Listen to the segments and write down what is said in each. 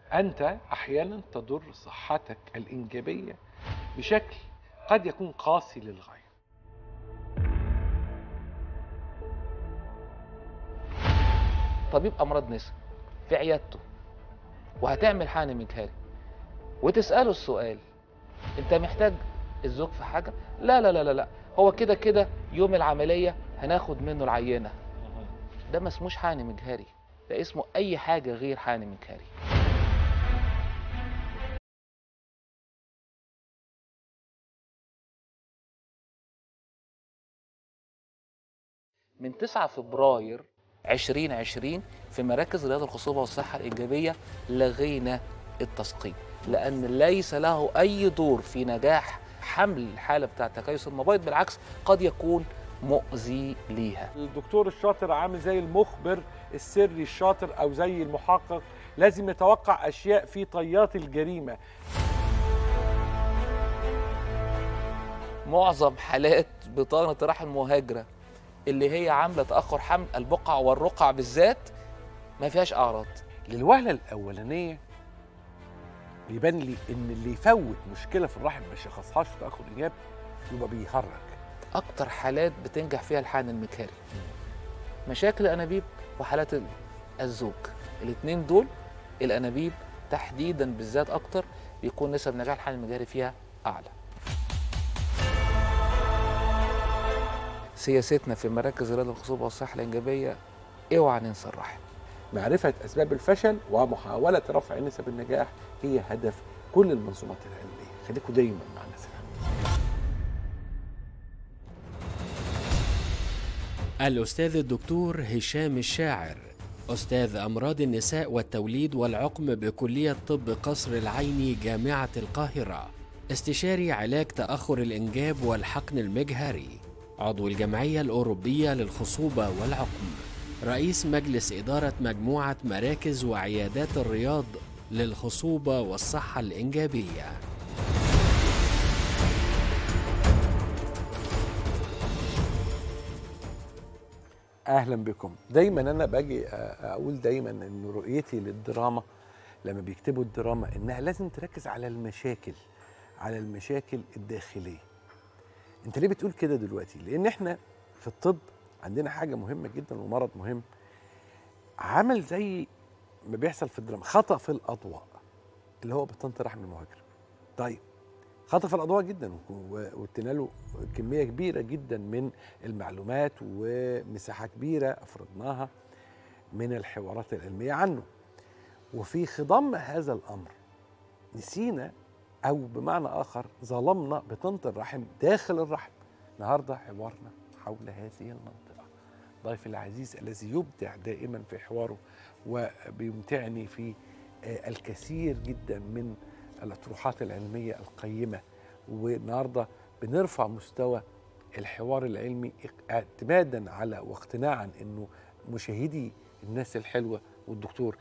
أنت أحيانا تضر صحتك الإنجابية بشكل قد يكون قاسي للغاية طبيب امراض نساء في عيادته وهتعمل حقن مجهري وتساله السؤال انت محتاج الزوج في حاجه لا لا لا لا لا هو كده كده يوم العمليه هناخد منه العينه ده ما اسموش حقن مجهري ده اسمه اي حاجه غير حقن مجهري من 9 فبراير 2020 في مراكز رياض الخصوبة والصحة الإيجابية لغينا التسقيم لأن ليس له أي دور في نجاح حمل الحالة بتاعة تكيس المبيض بالعكس قد يكون مؤذي ليها الدكتور الشاطر عامل زي المخبر السري الشاطر أو زي المحقق لازم يتوقع أشياء في طيات الجريمة معظم حالات بطانة رحم مهاجرة اللي هي عاملة تأخر حمل البقع والرقع بالذات ما فيهاش أعراض للوهلة الأولانية يبان لي إن اللي يفوت مشكلة في الرحم ما يشخصهاش في تأخر إنجاب يبقى بيهرج أكتر حالات بتنجح فيها الحقن المكاري مشاكل الأنابيب وحالات ال- الزوج الاتنين دول الأنابيب تحديدا بالذات أكتر بيكون نسب نجاح الحقن المجاري فيها أعلى سياستنا في مراكز رياض الخصوبة والصحة الإنجابية اوعى ننسى الرحم معرفة أسباب الفشل ومحاولة رفع نسب النجاح هي هدف كل المنظومات العلمية خليكم دايما مع الناس العلمية الأستاذ الدكتور هشام الشاعر أستاذ أمراض النساء والتوليد والعقم بكلية طب قصر العيني جامعة القاهرة استشاري علاج تأخر الإنجاب والحقن المجهري عضو الجمعية الأوروبية للخصوبة والعقم رئيس مجلس إدارة مجموعة مراكز وعيادات الرياض للخصوبة والصحة الإنجابية اهلا بكم دايما انا باجي أ- اقول دايما ان رؤيتي للدراما لما بيكتبوا الدراما انها لازم تركز على المشاكل على المشاكل الداخليه انت ليه بتقول كده دلوقتي لان احنا في الطب عندنا حاجه مهمه جدا ومرض مهم عمل زي ما بيحصل في الدراما خطا في الاضواء اللي هو بطانه رحم المهاجر طيب خطا في الاضواء جدا و- وادينا له كميه كبيره جدا من المعلومات ومساحه كبيره افرضناها من الحوارات العلميه عنه وفي خضم هذا الامر نسينا او بمعنى اخر ظلمنا بطانه الرحم داخل الرحم النهارده حوارنا حول هذه المنطقه ضيفي العزيز الذي يبدع دائما في حواره وبيمتعني في آه، الكثير جدا من الاطروحات العلميه القيمه والنهارده بنرفع مستوى الحوار العلمي اعتمادا على واقتناعا انه مشاهدي الناس الحلوه والدكتور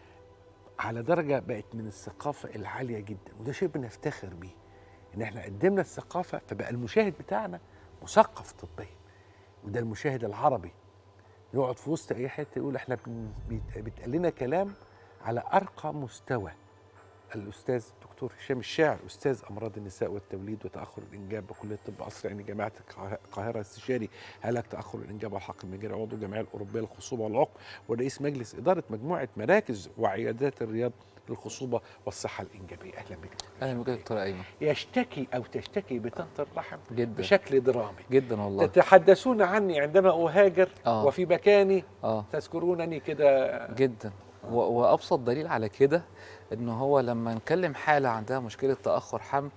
على درجه بقت من الثقافه العاليه جدا وده شيء بنفتخر بيه ان احنا قدمنا الثقافه فبقى المشاهد بتاعنا مثقف طبيا وده المشاهد العربي يقعد في وسط اي حته يقول احنا بن- بيت- بيتقال لنا كلام على ارقى مستوى الاستاذ الدكتور هشام الشاعر استاذ امراض النساء والتوليد وتاخر الانجاب بكليه طب قصر عيني جامعه القاه- القاهره استشاري علاج تاخر الانجاب والحقن المجاري عضو الجمعيه الاوروبيه للخصوبه والعقم ورئيس مجلس اداره مجموعه مراكز وعيادات الرياض للخصوبه والصحه الانجابيه اهلا بك أهلا بك يا دكتور أيمن يشتكي او تشتكي بطنه الرحم جدا بشكل درامي جدا والله تتحدثون عني عندما اهاجر آه. وفي مكاني اه تذكرونني كده جدا و- وابسط دليل على كده ان هو لما نكلم حاله عندها مشكله تاخر حمل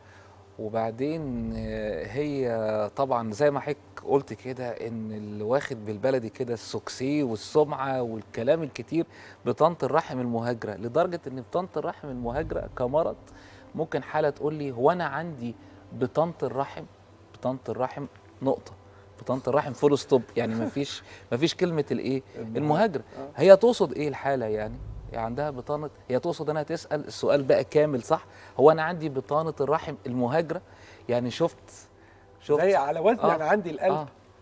وبعدين آه، هي طبعا زي ما حضرتك قلت كده ان اللي واخد بالبلدي كده السوكسي والسمعه والكلام الكتير بطانه الرحم المهاجره لدرجه ان بطانه الرحم المهاجره كمرض ممكن حاله تقول لي هو انا عندي بطانه الرحم بطانه الرحم نقطه بطانه الرحم فول ستوب يعني ما فيش ما فيش كلمه الايه المهاجره هي تقصد ايه الحاله يعني هي عندها بطانه هي تقصد انها تسال السؤال بقى كامل صح هو انا عندي بطانه الرحم المهاجره يعني شفت شفت زي على وزن آه. انا عندي القلب اه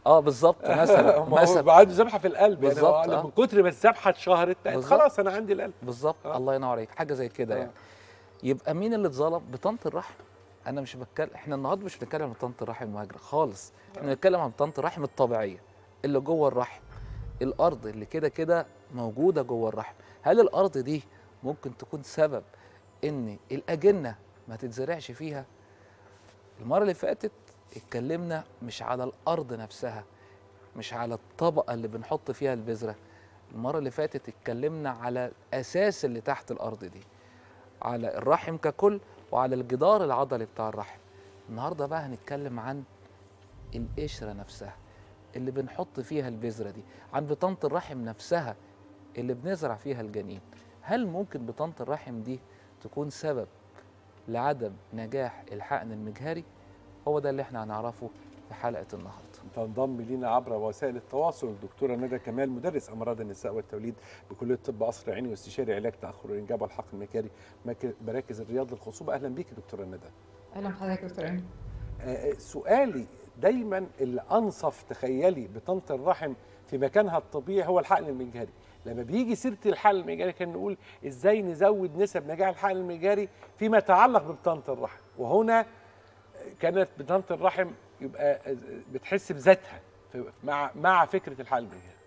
اه بالظبط مثلا ما هو مثلا عنده ذبحه في القلب يعني هو بالظبط، أنا آه. من كتر ما الذبحه اتشهرت بقت بالظبط. خلاص انا عندي القلب بالظبط آه. الله ينور عليك حاجه زي كده آه. يعني يبقى مين اللي اتظلم بطانه الرحم انا مش بتكلم احنا النهارده مش بنتكلم عن بطانه الرحم المهاجره خالص احنا بنتكلم عن بطانه الرحم الطبيعيه اللي جوه الرحم الارض اللي كده كده موجوده جوه الرحم هل الارض دي ممكن تكون سبب ان الاجنه ما تتزرعش فيها المره اللي فاتت اتكلمنا مش على الارض نفسها مش على الطبقه اللي بنحط فيها البذره المره اللي فاتت اتكلمنا على الاساس اللي تحت الارض دي على الرحم ككل وعلى الجدار العضلي بتاع الرحم النهارده بقى هنتكلم عن القشره نفسها اللي بنحط فيها البذره دي عن بطانه الرحم نفسها اللي بنزرع فيها الجنين هل ممكن بطانه الرحم دي تكون سبب لعدم نجاح الحقن المجهري هو ده اللي احنا هنعرفه في حلقه النهارده تنضم لينا عبر وسائل التواصل الدكتوره ندى كمال مدرس امراض النساء والتوليد بكليه طب قصر العيني واستشاري علاج تاخر الانجاب والحقن المجهري مك- مراكز الرياض للخصوبه اهلا بيك دكتوره ندى اهلا بحضرتك يا دكتور ايمن آه، سؤالي دايما اللي انصف تخيلي بطانه الرحم في مكانها الطبيعي هو الحقن المجهري لما بيجي سيره الحقن المجهري كان نقول ازاي نزود نسب نجاح الحقن المجهري فيما يتعلق ببطانه الرحم وهنا كانت بطانه الرحم يبقى بتحس بذاتها في- مع مع فكره الحقن المجهري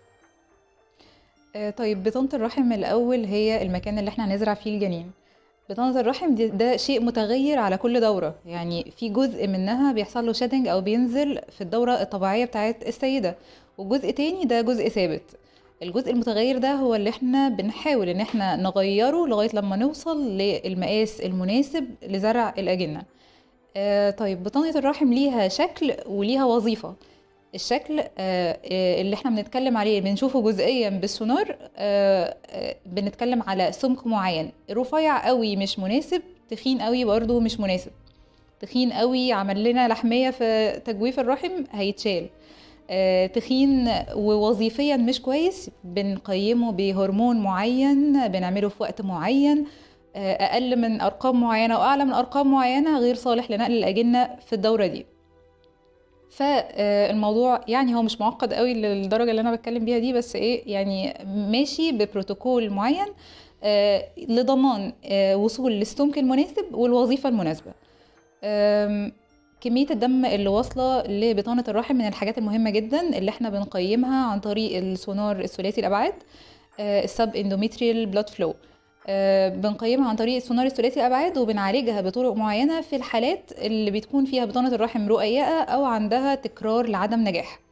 آه، طيب بطانة الرحم الأول هي المكان اللي احنا هنزرع فيه الجنين بطانة الرحم دي ده شيء متغير على كل دورة يعني في جزء منها بيحصل له شيدنج أو بينزل في الدورة الطبيعية بتاعت السيدة وجزء تاني ده جزء ثابت الجزء المتغير ده هو اللي احنا بنحاول ان احنا نغيره لغاية لما نوصل للمقاس المناسب لزرع الأجنة آه، طيب بطانة الرحم ليها شكل وليها وظيفة الشكل آه، آه، اللي احنا بنتكلم عليه بنشوفه جزئيا بالسونار آه، آه، بنتكلم على سمك معين رفيع قوي مش مناسب تخين قوي برضو مش مناسب تخين قوي عمل لنا لحمية في تجويف الرحم هيتشال آه، تخين ووظيفيا مش كويس بنقيمه بهرمون معين بنعمله في وقت معين آه، اقل من ارقام معينه واعلى من ارقام معينه غير صالح لنقل الاجنه في الدوره دي فالموضوع يعني هو مش معقد قوي للدرجه اللي انا بتكلم بيها دي بس ايه يعني ماشي ببروتوكول معين آه، لضمان آه، وصول للسمك المناسب والوظيفه المناسبه آم، كمية الدم اللي واصلة لبطانة الرحم من الحاجات المهمة جدا اللي احنا بنقيمها عن طريق السونار الثلاثي الأبعاد السب اندوميتريال بلاد فلو بنقيمها عن طريق السونار الثلاثي الأبعاد وبنعالجها بطرق معينة في الحالات اللي بتكون فيها بطانة الرحم رقيقة أو عندها تكرار لعدم نجاح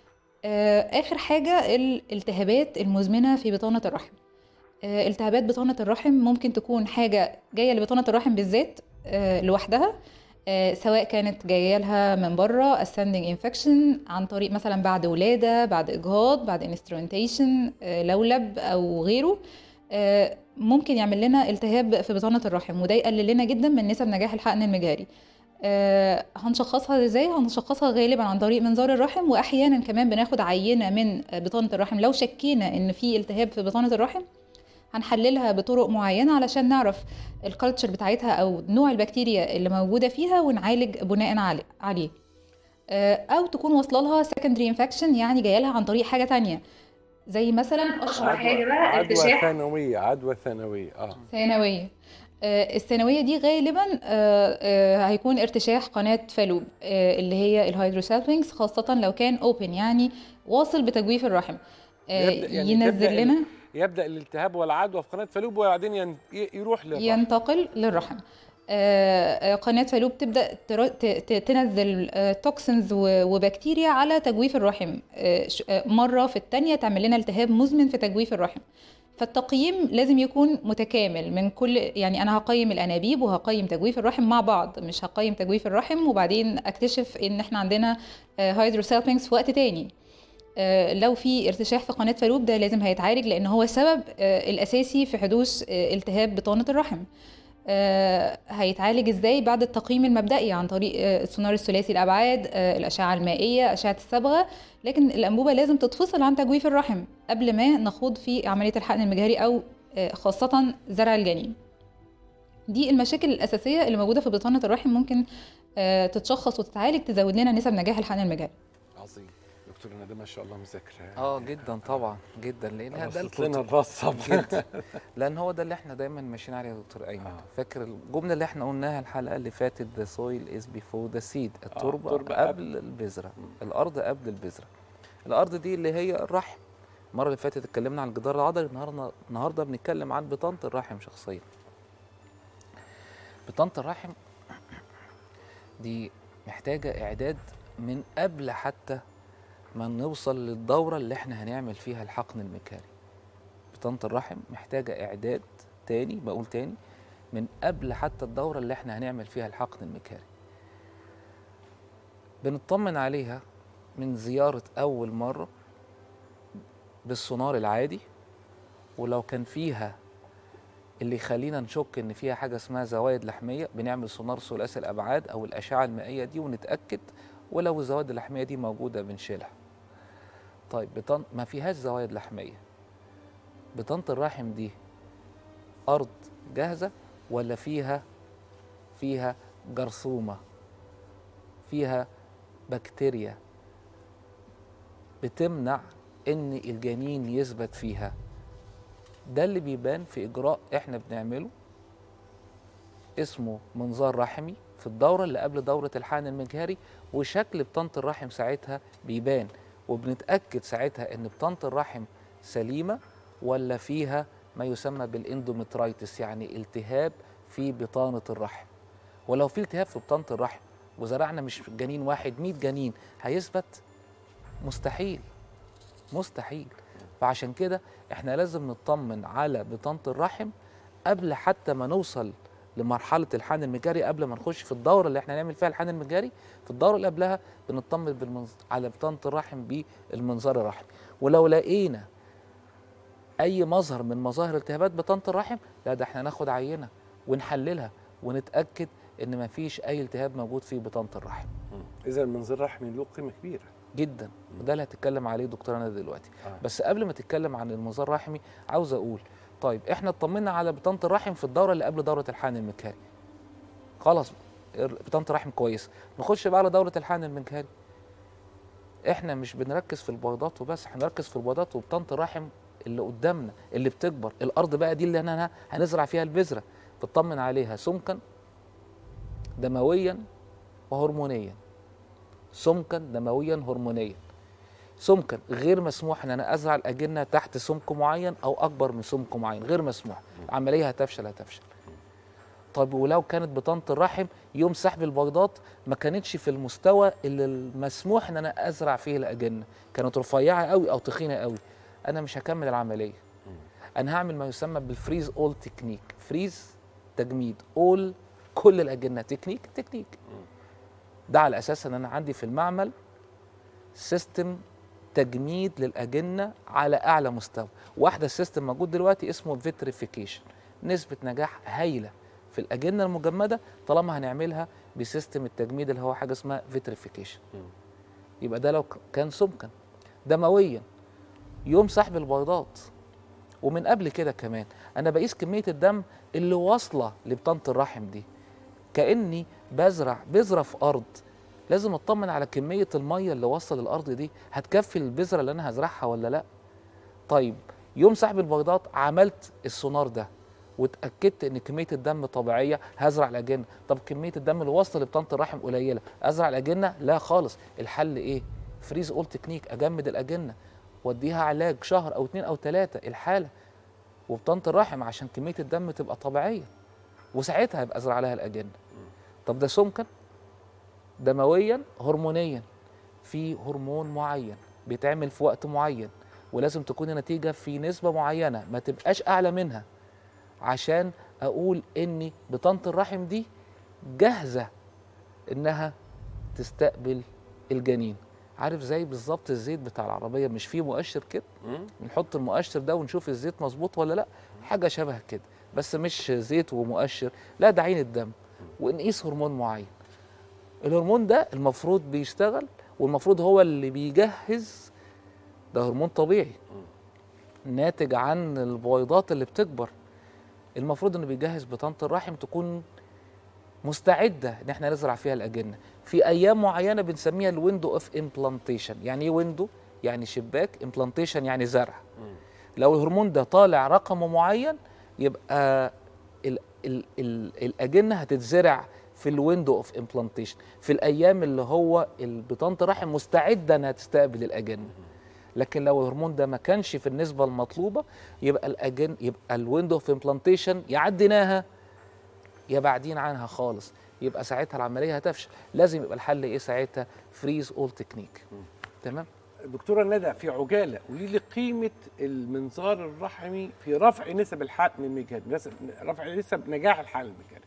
آه، آخر حاجة الالتهابات المزمنة في بطانة الرحم آه، التهابات بطانة الرحم ممكن تكون حاجة جاية لبطانة الرحم بالذات آه، لوحدها آه، سواء كانت جايه لها من بره ascending infection عن طريق مثلا بعد ولاده بعد اجهاض بعد instrumentation آه، لولب او غيره آه، ممكن يعمل لنا التهاب في بطانه الرحم وده يقلل لنا جدا من نسب نجاح الحقن المجهري آه، هنشخصها ازاي هنشخصها غالبا عن طريق منظار الرحم واحيانا كمان بناخد عينه من آه، بطانه الرحم لو شكينا ان في التهاب في بطانه الرحم هنحللها بطرق معينة علشان نعرف الكالتشر بتاعتها أو نوع البكتيريا اللي موجودة فيها ونعالج بناء علي- عليه آه، أو تكون واصلة لها secondary infection يعني جاية لها عن طريق حاجة تانية زي مثلا أشهر حاجة بقى عدوى ارتشاح ثانويه عدوى ثانويه اه ثانوية آه، الثانوية دي غالبا آه، آه، هيكون ارتشاح قناة فالوب آه، اللي هي الهيدروسالفينكس خاصة لو كان اوبن يعني واصل بتجويف الرحم آه، يبدأ- يعني تبدأ ينزل ال- لنا يبدا الالتهاب والعدوى في قناه فالوب وبعدين ين- ي- يروح للرحم ينتقل للرحم آه، آه، قناة فالوب تبدأ تر- ت- ت- تنزل توكسنز وبكتيريا على تجويف الرحم آه، ش- آه، مرة في التانية تعمل لنا التهاب مزمن في تجويف الرحم فالتقييم لازم يكون متكامل من كل يعني انا هقيم الانابيب وهقيم تجويف الرحم مع بعض مش هقيم تجويف الرحم وبعدين اكتشف ان احنا عندنا هيدروسالبينكس في وقت تاني آه، لو في ارتشاح في قناة فالوب ده لازم هيتعالج لأن هو السبب آه، الأساسي في حدوث آه، التهاب بطانة الرحم آه، هيتعالج ازاي بعد التقييم المبدئي عن طريق آه، السونار الثلاثي الابعاد آه، الاشعه المائيه اشعه الصبغه لكن الانبوبه لازم تتفصل عن تجويف الرحم قبل ما نخوض في عمليه الحقن المجهري او آه، خاصه زرع الجنين دي المشاكل الاساسيه اللي موجوده في بطانه الرحم ممكن آه، تتشخص وتتعالج تزود لنا نسب نجاح الحقن المجهري عظيم دكتور ندى ما شاء الله مذاكره اه جدا طبعا جدا لان ده رصت لنا البروتين الرصه جدا لان هو ده اللي احنا دايما ماشيين عليه يا دكتور ايمن آه. فاكر الجمله اللي احنا قلناها الحلقه اللي فاتت ذا سويل از بيفور ذا سيد التربه التربة قبل قبل. البذره الارض قبل البذره الارض دي اللي هي الرحم المره اللي فاتت اتكلمنا عن الجدار العضلي النهارده النهارده بنتكلم عن بطانه الرحم شخصيا بطانه الرحم دي محتاجه اعداد من قبل حتى ما نوصل للدوره اللي احنا هنعمل فيها الحقن المكاري بطانه الرحم محتاجه اعداد تاني بقول تاني من قبل حتى الدوره اللي احنا هنعمل فيها الحقن المكاري بنطمن عليها من زياره اول مره بالسونار العادي ولو كان فيها اللي يخلينا نشك ان فيها حاجه اسمها زوايد لحميه بنعمل سونار ثلاثي الابعاد او الاشعه المائيه دي ونتاكد ولو الزوايد اللحميه دي موجوده بنشيلها طيب بطن ما فيهاش زوايد لحميه بطانه الرحم دي ارض جاهزه ولا فيها فيها جرثومه فيها بكتيريا بتمنع ان الجنين يثبت فيها ده اللي بيبان في اجراء احنا بنعمله اسمه منظار رحمي في الدوره اللي قبل دوره الحقن المجهري وشكل بطانه الرحم ساعتها بيبان وبنتاكد ساعتها ان بطانه الرحم سليمه ولا فيها ما يسمى بالاندومترايتس يعني التهاب في بطانه الرحم ولو في التهاب في بطانه الرحم وزرعنا مش جنين واحد 100 جنين هيثبت مستحيل مستحيل فعشان كده احنا لازم نطمن على بطانه الرحم قبل حتى ما نوصل لمرحله الحقن المجاري قبل ما نخش في الدوره اللي احنا نعمل فيها الحقن المجاري في الدوره اللي قبلها بنطمن بالمنظ... على بطانه الرحم بالمنظار الرحمي ولو لقينا اي مظهر من مظاهر التهابات بطانه الرحم لا ده احنا ناخد عينه ونحللها ونتاكد ان ما فيش اي التهاب موجود في بطانه الرحم اذا المنظار الرحمي له قيمه كبيره جدا وده اللي هتتكلم عليه دكتور انا دلوقتي آه. بس قبل ما تتكلم عن المنظار الرحمي عاوز اقول طيب احنا اطمنا على بطانه الرحم في الدوره اللي قبل دوره الحقن المجهري خلاص بطانه الرحم كويسه نخش بقى على دوره الحقن المجهري احنا مش بنركز في البيضات وبس احنا بنركز في البيضات وبطانه الرحم اللي قدامنا اللي بتكبر الارض بقى دي اللي انا هنزرع فيها البذره بتطمن عليها سمكا دمويا وهرمونيا سمكا دمويا هرمونيا سمكا غير مسموح ان انا ازرع الاجنه تحت سمك معين او اكبر من سمك معين غير مسموح العمليه هتفشل هتفشل طب ولو كانت بطانه الرحم يوم سحب البيضات ما كانتش في المستوى اللي المسموح ان انا ازرع فيه الاجنه كانت رفيعه قوي او تخينه قوي انا مش هكمل العمليه انا هعمل ما يسمى بالفريز اول تكنيك فريز تجميد اول كل الاجنه تكنيك تكنيك ده على اساس ان انا عندي في المعمل سيستم تجميد للاجنه على اعلى مستوى واحده السيستم موجود دلوقتي اسمه فيتريفيكيشن نسبه نجاح هايله في الاجنه المجمده طالما هنعملها بسيستم التجميد اللي هو حاجه اسمها فيتريفيكيشن يبقى ده لو كان سمكا دمويا يوم سحب البيضات ومن قبل كده كمان انا بقيس كميه الدم اللي واصله لبطانه الرحم دي كاني بزرع بذره في ارض لازم اطمن على كميه الميه اللي واصله للارض دي هتكفي البذره اللي انا هزرعها ولا لا طيب يوم سحب البيضات عملت السونار ده واتاكدت ان كميه الدم طبيعيه هزرع الاجنه طب كميه الدم اللي واصله لبطانه الرحم قليله ازرع الاجنه لا خالص الحل ايه فريز اول تكنيك اجمد الاجنه واديها علاج شهر او اتنين او تلاته الحاله وبطانه الرحم عشان كميه الدم تبقى طبيعيه وساعتها هيبقى ازرع لها الاجنه طب ده سمكا دمويا هرمونيا في هرمون معين بيتعمل في وقت معين ولازم تكون النتيجه في نسبه معينه ما تبقاش اعلى منها عشان اقول اني بطانه الرحم دي جاهزه انها تستقبل الجنين عارف زي بالظبط الزيت بتاع العربيه مش فيه مؤشر كده نحط المؤشر ده ونشوف الزيت مظبوط ولا لا حاجه شبه كده بس مش زيت ومؤشر لا ده عين الدم ونقيس هرمون معين الهرمون ده المفروض بيشتغل والمفروض هو اللي بيجهز ده هرمون طبيعي ناتج عن البويضات اللي بتكبر المفروض انه بيجهز بطانه الرحم تكون مستعده ان احنا نزرع فيها الاجنه في ايام معينه بنسميها الويندو اوف امبلانتيشن يعني ايه ويندو يعني شباك امبلانتيشن يعني زرع لو الهرمون ده طالع رقمه معين يبقى ال ال ال الاجنه هتتزرع في الويندو اوف امبلانتيشن في الايام اللي هو البطانه الرحم مستعده انها تستقبل الاجنه لكن لو الهرمون ده ما كانش في النسبه المطلوبه يبقى الاجن يبقى الويندو اوف امبلانتيشن يا عديناها يا بعدين عنها خالص يبقى ساعتها العمليه هتفشل لازم يبقى الحل ايه ساعتها فريز اول تكنيك تمام دكتوره ندى في عجاله قولي لي قيمه المنظار الرحمي في رفع نسب الحقن المجهري نسب- رفع نسب نجاح الحقن المجهري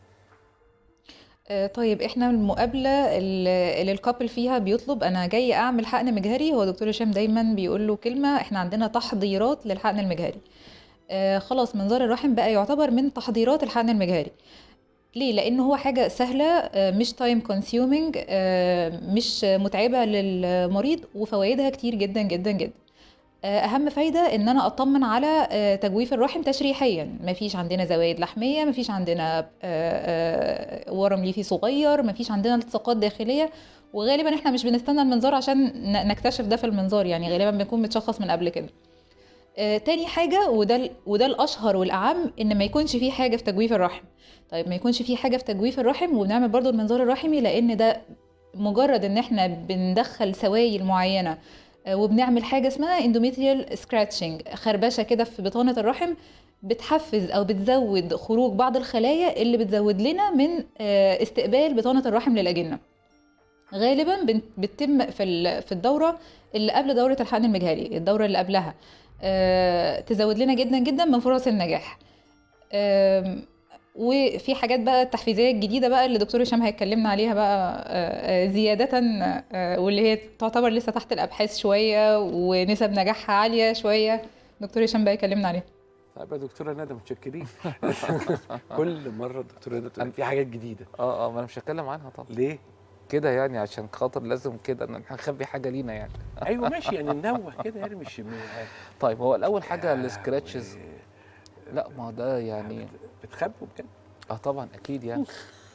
آه، طيب احنا المقابله اللي اللي الكابل فيها بيطلب انا جاي اعمل حقن مجهري هو دكتور هشام دايما بيقول له كلمه احنا عندنا تحضيرات للحقن المجهري آه خلاص منظار الرحم بقى يعتبر من تحضيرات الحقن المجهري ليه لان هو حاجه سهله آه، مش تايم كونسيومينج مش متعبه للمريض وفوائدها كتير جدا جدا جدا آه، اهم فايده ان انا اطمن على آه، تجويف الرحم تشريحيا مفيش عندنا زوايد لحميه مفيش عندنا آه، آه، ورم ليفي صغير مفيش عندنا التصاقات داخليه وغالبا احنا مش بنستنى المنظار عشان ن- نكتشف ده في المنظار يعني غالبا بنكون متشخص من قبل كده آه، تاني حاجة وده ال- وده الأشهر والأعم إن ما يكونش فيه حاجة في تجويف الرحم طيب ما يكونش فيه حاجة في تجويف الرحم وبنعمل برضو المنظار الرحمي لأن ده مجرد إن إحنا بندخل سوائل معينة آه، وبنعمل حاجة اسمها اندوميتريال سكراتشنج خربشة كده في بطانة الرحم بتحفز أو بتزود خروج بعض الخلايا اللي بتزود لنا من آه، استقبال بطانة الرحم للأجنة غالبا بن- بتتم في ال- في الدوره اللي قبل دوره الحقن المجهري الدوره اللي قبلها آه، تزود لنا جدا جدا من فرص النجاح آم، وفي حاجات بقى التحفيزيه الجديده بقى اللي دكتور هشام هيتكلمنا عليها بقى آه، آه، زياده آه، واللي هي تعتبر لسه تحت الابحاث شويه ونسب نجاحها عاليه شويه دكتور هشام بقى يكلمنا عليها طيب يا دكتوره ندى متشكرين كل مره الدكتوره ندى تقول في حاجات جديده اه اه ما انا مش هتكلم عنها طبعا ليه؟ كده يعني عشان خاطر لازم كده ان احنا نخبي حاجه لينا يعني ايوه ماشي يعني ننوه كده يعني مش م- طيب هو الاول حاجه يا السكراتشز لهوي. لا ما هو ده يعني بتخبوا بجد اه طبعا اكيد يعني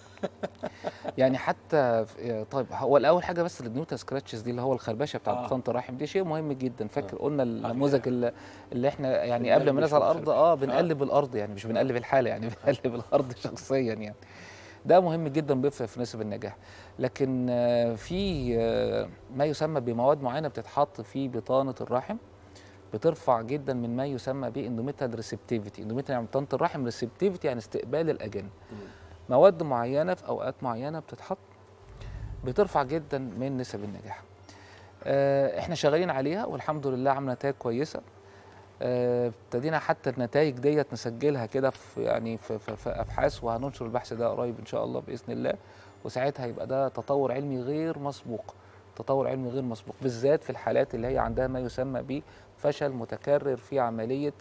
يعني حتى في- طيب هو الاول حاجه بس النيوتا سكراتشز دي اللي هو الخربشه بتاع آه. بطانه الرحم دي شيء مهم جدا فاكر قلنا آه. النموذج اللي, اللي احنا يعني قبل ما بنقلب ننزل على نشوف الارض اه الخربشة. بنقلب الارض يعني مش بنقلب الحاله يعني بنقلب الارض شخصيا يعني ده مهم جدا بيفرق في نسب النجاح لكن آه، في آه، ما يسمى بمواد معينه بتتحط في بطانه الرحم بترفع جدا من ما يسمى باندوميتال ريسبتيفيتي اندوميتال يعني بطانه الرحم ريسبتيفيتي يعني استقبال الاجنه مواد معينه في اوقات معينه بتتحط بترفع جدا من نسب النجاح آه، احنا شغالين عليها والحمد لله عامله نتائج كويسه آه، ابتدينا حتى النتائج ديت نسجلها كده في يعني في, في, في ابحاث وهننشر البحث ده قريب ان شاء الله باذن الله وساعتها يبقى ده تطور علمي غير مسبوق تطور علمي غير مسبوق بالذات في الحالات اللي هي عندها ما يسمى بفشل متكرر في عمليه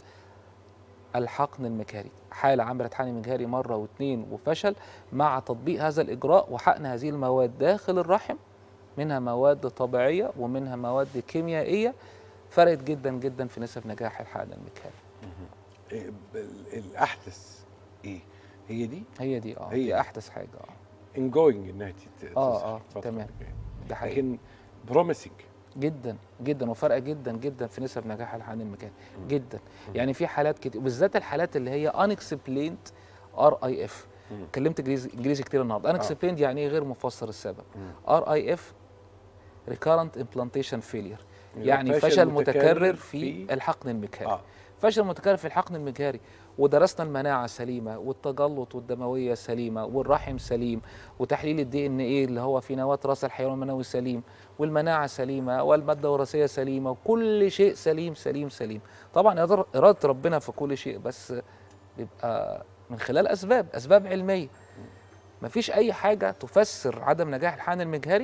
الحقن المجهري حالة عملت حقن مجهري مرة واثنين وفشل مع تطبيق هذا الإجراء وحقن هذه المواد داخل الرحم منها مواد طبيعية ومنها مواد كيميائية فرقت جدا جدا في نسب نجاح الحقن المجهري إيه ال- الاحدث ايه؟ هي دي هي دي اه هي. دي أحدث حاجة اه انجوينج انها تت- آه، تظهر آه، الفترة تمام. اللي جاية. ده حقيقي لكن بروميسنج جدا جدا وفرق جدا جدا في نسب نجاح الحقن المجهري جدا يعني في حالات كتير وبالذات الحالات اللي هي unexplained ار اي اف مم. اتكلمت انجليزي انجليزي كتير النهارده unexplained يعني ايه غير مفسر السبب ار اي اف recurrent implantation failure يعني فشل متكرر في الحقن المجهري اه فشل متكرر في الحقن المجهري ودرسنا المناعه سليمه والتجلط والدمويه سليمه والرحم سليم وتحليل الدي ان ايه اللي هو في نواه راس الحيوان المنوي سليم والمناعه سليمه والماده الوراثيه سليمه وكل شيء سليم سليم سليم طبعا إرادة- اراده ربنا في كل شيء بس بيبقى من خلال اسباب اسباب علميه مفيش اي حاجه تفسر عدم نجاح الحقن المجهري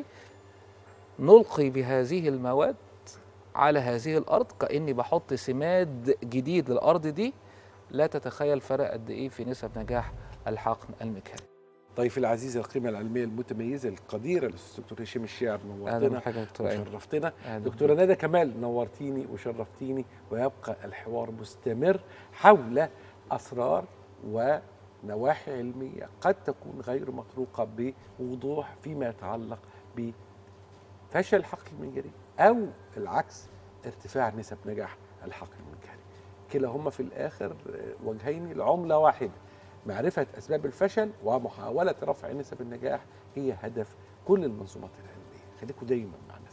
نلقي بهذه المواد على هذه الارض كاني بحط سماد جديد للارض دي لا تتخيل فرق قد ايه في نسب نجاح الحقن المجهري ضيفي العزيز القيمه العلميه المتميزه القديره الاستاذ دكتور هشام الشاعر اهلا نورتنا بحاجه يا دكتور ايمن وشرفتنا أهلاً دكتوره ندى كمال نورتيني وشرفتيني ويبقى الحوار مستمر حول اسرار ونواحي علميه قد تكون غير مطروقه بوضوح فيما يتعلق بفشل الحقل المنجري او العكس ارتفاع نسب نجاح الحقل المنجري كلاهما في الاخر آه، وجهين لعمله واحده معرفه اسباب الفشل ومحاوله رفع نسب النجاح هي هدف كل المنظومات العلميه خليكم دايما معنا